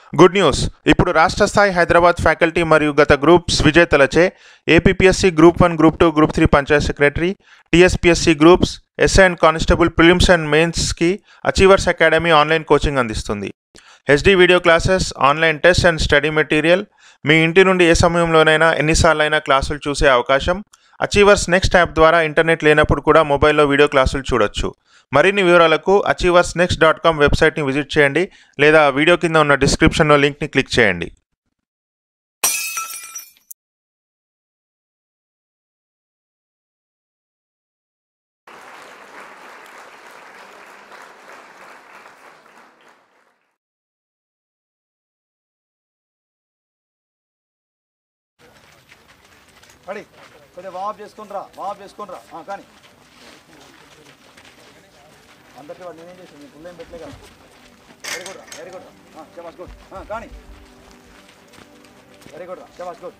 Good news ఇప్పుడు రాష్ట్ర స్థాయి హైదరాబాద్ ఫ్యాకల్టీ మరియు గత గ్రూప్స్ విజేతలచే APPSC group one group two group three panchayat secretary TSPSC groups SI and constable prelims and మెయిన్స్కి అచీవర్స్ అకాడమీ ఆన్లైన్ కోచింగ్ అందిస్తుంది HD video classes online test and study material మీ ఇంటి నుండి ఏ సమయంలోనైనా ఎన్నిసార్లైనా క్లాసులు చూసే అవకాశం అచీవర్స్ నెక్స్ట్ యాప్ ద్వారా ఇంటర్నెట్ లేనప్పుడు కూడా మొబైల్లో వీడియో క్లాసులు చూడొచ్చు మరిన్ని వివరాలకు అచీవర్స్ నెక్స్ట్ డాట్ కామ్ వెబ్సైట్ని విజిట్ చేయండి లేదా వీడియో కింద ఉన్న డిస్క్రిప్షన్లో లింక్ని క్లిక్ చేయండి పడి కొద్దిగా వాప్ చేసుకునిరా వాప్ చేసుకునిరా ఆ, కానీ అందరికీ వాడు నేనేం చేసాను నేను పుల్లేం పెట్టలే కదా వెరీ గుడ్ రా వెరీ గుడ్ రా శబాస్ గుడ్ కానీ వెరీ గుడ్ రా శబాస్ గుడ్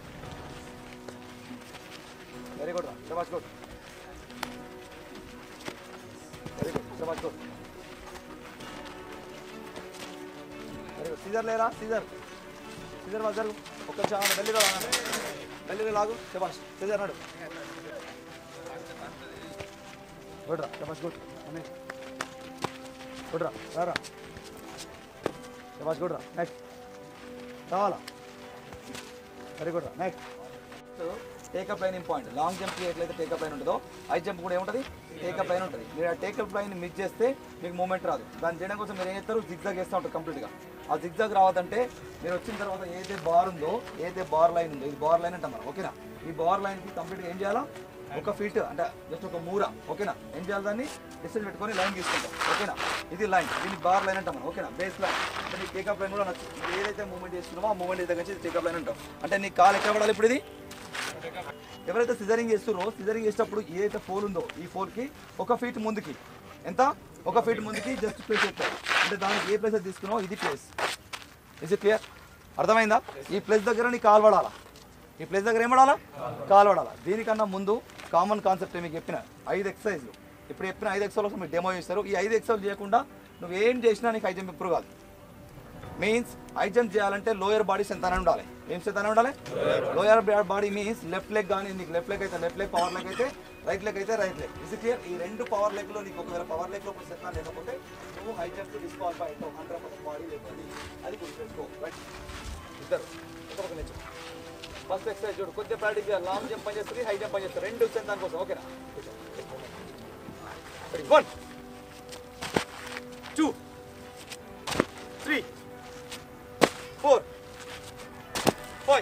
వెరీ గుడ్ రా శబాస్ గుడ్ వెరీ గుడ్ శబాస్ గుడ్ వెరీ గుడ్ సీజర్ లేరా సీజర్ సీజర్ వాళ్ళు జరుగు ఒక్క చాలా ఢిల్లీలో రాగా ఢిల్లీలో లాగు శబాష్ సీజర్ నాడు గుడ్ రా శబాష్ గుడ్ అన్నీ గుడ్ రా రారా శబాష్ గుడ్ రా నెక్స్ట్ రావాలా వెరీ గుడ్ రా నెక్స్ట్ టేకప్ లైన్ ఇంపాయింట్ లాంగ్ జంప్ ఎట్లయితే టేకప్ లైన్ ఉంటుందో హై జంప్ కూడా ఏముంటుంది టేకప్ లైన్ ఉంటుంది మీరు ఆ టేకప్ లైన్ మిస్ చేస్తే మీకు మూమెంట్ రాదు దాన్ని చేయడం కోసం మీరు ఏం చేస్తారు జిగ్జాగ్ వేస్తూ ఉంటారు కంప్లీట్గా ఆ జిగ్జాగ్ రావద్దంటే మీరు వచ్చిన తర్వాత ఏదైతే బార్ ఉందో ఏదైతే బార్ లైన్ ఉందో ఇది బార్ లైన్ అంటాం మనం ఓకేనా ఈ బార్ లైన్కి కంప్లీట్గా ఏం చేయాలా ఒక ఫీట్ అంటే జస్ట్ ఒక మూర ఓకేనా ఏం చేయాలి దాన్ని డిస్టెన్స్ పెట్టుకొని లైన్ తీసుకుంటాం ఓకేనా ఇది లైన్ దీన్ని బార్ లైన్ అంటాం మనం ఓకేనా బేస్ లైన్ అంటే నీ టేకప్ లైన్ కూడా నచ్చు నువ్వు ఏదైతే మూమెంట్ చేస్తున్నామో ఆ మూమెంట్ దగ్గర నుంచి టేకప్ లైన్ అంటాం అంటే నీ కాలు ఎక్కడ పడాలి ఇప్పుడు ఇది ఎవరైతే సిజరింగ్ చేస్తున్నారో సిజరింగ్ చేసేటప్పుడు ఏదైతే ఫోల్ ఉందో ఈ ఫోల్కి ఒక ఫీట్ ముందుకి ఎంత ఒక ఫీట్ ముందుకి జస్ట్ ప్లేస్ పెట్టాలి అంటే దానికి ఏ ప్లేస్ తీసుకున్నావు ఇది ప్లేస్ ఇస్ ఇట్ క్లియర్ అర్థమైందా ఈ ప్లేస్ దగ్గర నీ కాలు పడాలా ఈ ప్లేస్ దగ్గర ఏం పడాలా కాలు పడాలా దీనికన్నా ముందు కామన్ కాన్సెప్ట్ మీకు చెప్పిన ఐదు ఎక్సర్సైజ్లు ఇప్పుడు చెప్పిన ఐదు ఎక్సర్సైజ్ మీరు డెమో చేస్తారు ఈ ఐదు ఎక్సర్సైజ్ చేయకుండా నువ్వు ఏం చేసినా నీకు ఐదు ఇంప్రూవ్ కాదు మీన్స్ హై జంప్ చేయాలంటే లోయర్ బాడీ ఎంత అని ఉండాలి ఏం ఎంత అని ఉండాలి lower body means left leg కానీ నీకు లెఫ్ట్ లెగ్ అయితే లెఫ్ట్ లెగ్ పవర్ లెగ్ అయితే రైట్ లెగ్ అయితే రైట్ లెగ్ ఇస్ క్లియర్ ఈ రెండు పవర్ లెగ్ లో నీకు ఒకవేళ పవర్ లెగ్ లో సెట్ లేకపోతే నువ్వు హై జంప్ డిస్క్వాలిఫై అవుతావు హండ్రెడ్ పర్సెంట్ బాడీ లేకపోతే అది గుర్తుపెట్టుకో రైట్ ఇద్దరు ఒక పక్క నిల్చో ఫస్ట్ ఎక్సర్సైజ్ చూడు కొద్దిగా ప్రాక్టీస్ చేయాలి లాంగ్ జంప్ పని చేస్తుంది హై జంప్ పని చేస్తుంది రెండు వచ్చాయి దానికోసం ఓకేనా one two three four five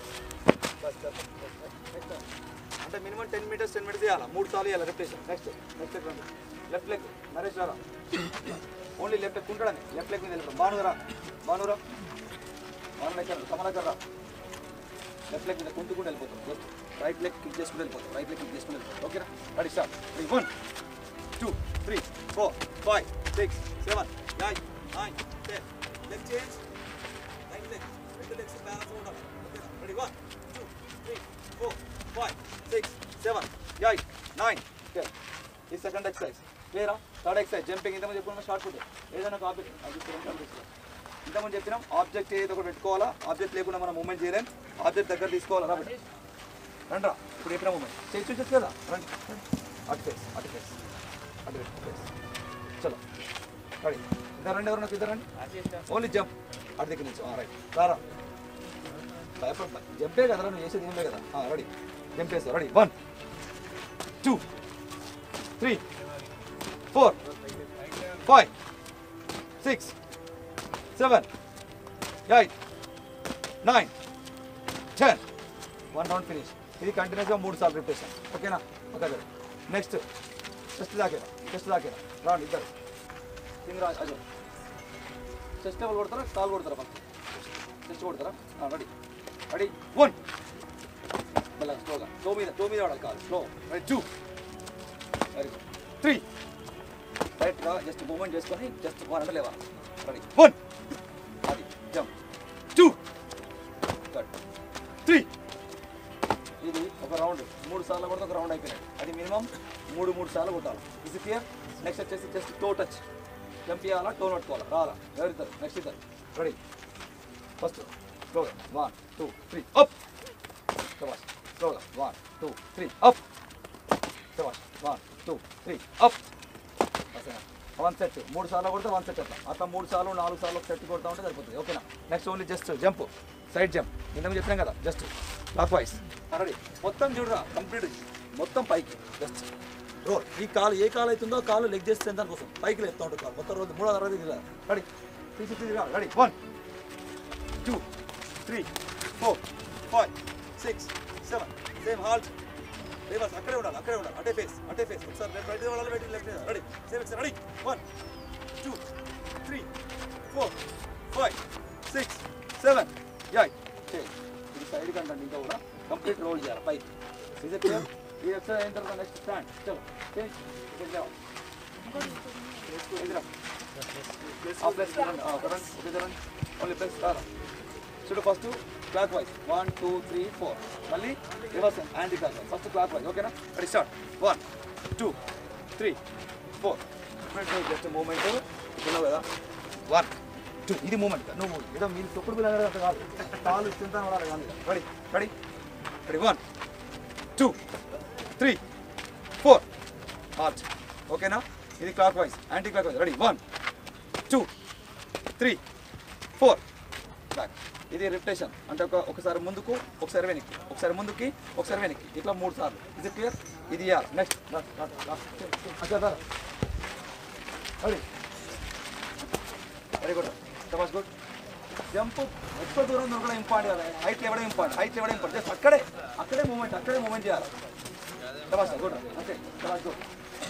అంటే minimum ten meters ten meters చేయాలి మూడు సార్లు చేయాలి repetition next next leg left leg Naresh రారా ఓన్లీ లెఫ్ట్ లెగ్ కుంటాడని లెఫ్ట్ లెగ్ మీద వెళ్ళిపోతాం భానురా భానురా భాను లెక్క కమలకర్ రా లెఫ్ట్ లెగ్ మీద కుంటుకుంటూ వెళ్ళిపోతాం జస్ట్ రైట్ లెగ్ కిక్ చేసుకుంటూ వెళ్ళిపోతాం రైట్ లెగ్ కిక్ చేసుకుంటూ వెళ్ళిపోతాం ఓకేనా ready start ready one two three four five six seven nine nine ten leg change right leg రెండు లెగ్స్ బ్యాలెన్స్ ఉండాలి ఓకేనా ready one two three four five six seven eight nine ten ఈ second exercise క్లియరా third exercise jumping ఇంతమంది చెప్పుకున్నా short foot ఏదైనా ఒక object అది ఇంతమంది చెప్పినాం ఆబ్జెక్ట్ ఏదో ఒకటి పెట్టుకోవాలా ఆబ్జెక్ట్ లేకుండా మనం మూమెంట్ చేయలేం ఆబ్జెక్ట్ దగ్గర తీసుకోవాలా రాబట్టి రండి ఇప్పుడు చెప్పిన మూమెంట్ చేసి చూసేది కదా రండి అటు ఫేస్ అటు ఫేస్ అటు ఫేస్ చలో రెడీ ఇద్దరు రండి ఎవరు నాకు ఇద్దరు రండి ఓన్లీ జంప్ అటు దగ్గర నుంచి రైట్ రారా భయపడ జంపే కదరా నువ్వు చేసేది ఏం లేదు కదా రెడీ జంప్ వేస్తావు ready one two three four five six seven eight nine ten one round finish ఇది కంటిన్యూస్గా మూడు సార్లు రిపీటేషన్ ఓకేనా ఓకే నెక్స్ట్ చెస్ట్ దాకేరా చెస్ట్ దాకేరా రాండి ఇద్దరు కింద రా అజో చెస్ట్ లెవెల్ కొడతారా కాల్ కొడతారా ఫస్ట్ చెస్ట్ కొడతారా రెడీ రెడీ వన్ మళ్ళీ స్లోగా టో మీద టో మీద వాడాలి కాదు slow ready two very good three రైట్గా జస్ట్ మూమెంట్ చేసుకొని జస్ట్ వన్ అంటే లేవాలి రెడీ వన్ అది జంప్ టూ కట్ త్రీ ఇది ఒక రౌండ్ మూడు సార్లు కొడితే ఒక రౌండ్ అయిపోయినాయి అది మినిమం మూడు మూడు సార్లు కొట్టాలి ఇది క్లియర్ నెక్స్ట్ వచ్చేసి జస్ట్ టో టచ్ జంప్ చేయాలా టోన్ పట్టుకోవాలా రావాలా ఎవరిద్దరు నెక్స్ట్ ఇద్దరు రెడీ ఫస్ట్ స్లోగా వన్ టూ త్రీ అప్ శబాష్ స్లోగా వన్ టూ త్రీ అప్ శబాష్ one two three up one set మూడు సార్లు కొడితే వన్ సెట్ అట్లా అట్లా మూడు సార్లు నాలుగు సార్లు ఒక సెట్ కొడతా ఉంటే సరిపోతుంది ఓకేనా next only just jump side jump ఇంతకు చెప్పినాం కదా జస్ట్ క్లాక్ వైస్ రెడీ మొత్తం చూడరా కంప్లీట్ మొత్తం పైకి జస్ట్ రోల్ ఈ కాలు ఏ కాలు అవుతుందో కాలు లెగ్ చేస్తే దానికోసం పైకి లేపుతా ఉంటుంది కాలు మొత్తం రోజు మూడో తరగతి ready three sixty ready one two three four five six seven same halt reverse అక్కడే ఉండాలి అక్కడే ఉండాలి అటే ఫేస్ అటే ఫేస్ ఒకసారి లెఫ్ట్ రైట్ వాళ్ళ పెట్టి లెఫ్ట్ రెడీ సేమ్ ఒకసారి ready one two three four five six seven eight ఇది సైడ్ కంటే ఇంకా కూడా కంప్లీట్ రోల్ చేయాలి పైకి ఇజ్ ఇట్ క్లియర్ ఈ ఎక్సర్సైజ్ అయిన తర్వాత నెక్స్ట్ స్టాండ్ చలో చేంజ్ ఇక్కడ లేవాలి ఎదురా ఆ place current current okay current only place కారా చూడు first clockwise one two three four మళ్ళీ reverse anticlockwise first clockwise ఓకేనా ready start one two three four just movement ఉన్నావు కదా వన్ టూ ఇది movement నువ్వు move. ఏదో మీరు తొప్పుడు పిల్లలు అంత కాదు కాలు చింతన పడాలి కాదు ready ready ready one two three four march ఓకేనా ఇది clockwise anticlockwise ready one two three four back ఇది రిపిటేషన్ అంటే ఒక ఒకసారి ముందుకు ఒకసారి వెనక్కి ఒకసారి ముందుకి ఒకసారి వెనక్కి ఇట్లా మూడు సార్లు ఇది క్లియర్ ఇది ఇవ్వాలి నెక్స్ట్ రెడీ వెరీ గుడ్ సమాజ్ గుడ్ జంప్ ఎక్కువ దూరం దొరకడం ఇంపార్టెంట్ కదా హైట్ ఇవ్వడం ఇంపార్టెంట్ హైట్ ఇవ్వడం ఇంపార్టెంట్ జస్ట్ అక్కడే అక్కడే మూమెంట్ అక్కడే మూమెంట్ చేయాలి శబాష్ గుడ్ అంతే శబాష్ గుడ్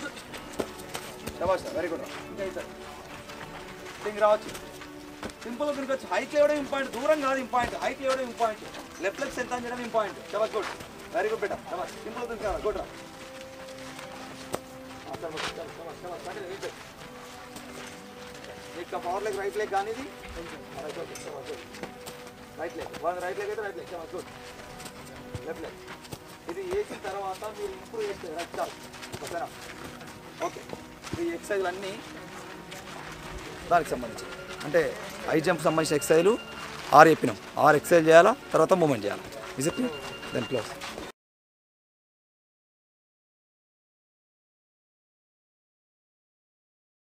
శబాష్ వెరీ గుడ్ ఇంకా ఇద్దరు థింగ్ రావచ్చు సింపుల్ గా వచ్చి హైట్ ఇవ్వడం ఇంపార్టెంట్ దూరం కాదు ఇంపార్టెంట్ హైట్ ఇవ్వడం ఇంపార్టెంట్ లెఫ్ట్ లెగ్ సెంటర్ చేయడం ఇంపార్టెంట్ శబాష్ గుడ్ వెరీ గుడ్ బెటర్ శబాష్ సింపుల్ థింగ్ కాదు గుడ్ రా ఇంకా పవర్ లెగ్ రైట్ లెగ్ కానీ ఇది right leg one right leg అయితే రైట్ లెగ్ శబాష్ గుడ్ లెఫ్ట్ లెగ్ ఇది వేసిన తర్వాత మీరు ఇంప్రూవ్ చేస్తే రైట్ చాలు ఓకేనా ఓకే ఈ ఎక్సర్సైజ్లు అన్నీ దానికి సంబంధించి అంటే హై జంప్ సంబంధించిన ఎక్సర్సైజ్లు ఆరు చెప్పినాం ఆరు ఎక్సర్సైజ్ చేయాలా తర్వాత మూమెంట్ చేయాలి ఇజ్ ఇట్ దెన్ క్లోజ్